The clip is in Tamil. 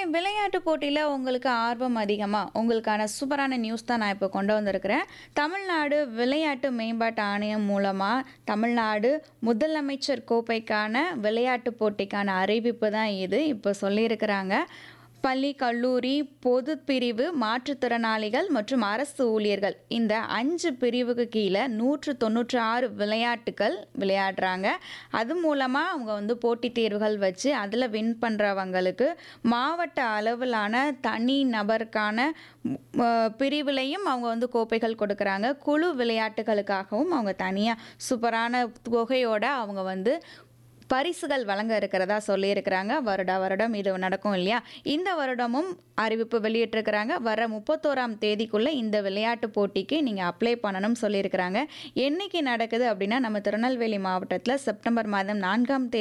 விளையாட்டு போட்டியில உங்களுக்கு ஆர்வம் அதிகமா? உங்களுக்கான சூப்பரான நியூஸ் தான் நான் இப்போ கொண்டு வந்திருக்கிறேன். தமிழ்நாடு விளையாட்டு மேம்பாட்டு ஆணையம் மூலமா தமிழ்நாடு முதலமைச்சர் கோப்பைக்கான விளையாட்டு போட்டிக்கான அறிவிப்பு தான் இது. இப்போ சொல்லியிருக்கிறாங்க. பள்ளி, கல்லூரி, பொதுப் பிரிவு, மாற்றுத்திறனாளிகள் மற்றும் அரசு ஊழியர்கள் இந்த 5 பிரிவுக்கு கீழ 196 விளையாட்டுக்கள் விளையாடுறாங்க. அது மூலமா அவங்க வந்து போட்டித் தேர்வுகள் வச்சு அதில வின் பண்றவங்களுக்கு மாவட்ட அளவிலான தனி நபருக்கான அ பிரிவிலயும் அவங்க வந்து கோப்பைகள் கொடுக்குறாங்க. குழு விளையாட்டுகளுக்காகவும் அவங்க தனியா சூப்பரான தொகையோட அவங்க வந்து பரிசுகள் வழங்க இருக்கிறதா சொல்லியிருக்கிறாங்க. வருடா வருடம் இது நடக்கும் இல்லையா? இந்த வருடமும் அறிவிப்பு வெளியிட்டிருக்கிறாங்க. வர 31ஆம் தேதிக்குள்ள இந்த விளையாட்டு போட்டிக்கு நீங்க அப்ளை பண்ணணும்னு சொல்லியிருக்கிறாங்க. என்னைக்கு நடக்குது அப்படின்னா, நம்ம திருநெல்வேலி மாவட்டத்தில செப்டம்பர் மாதம் 4ஆம் தேதி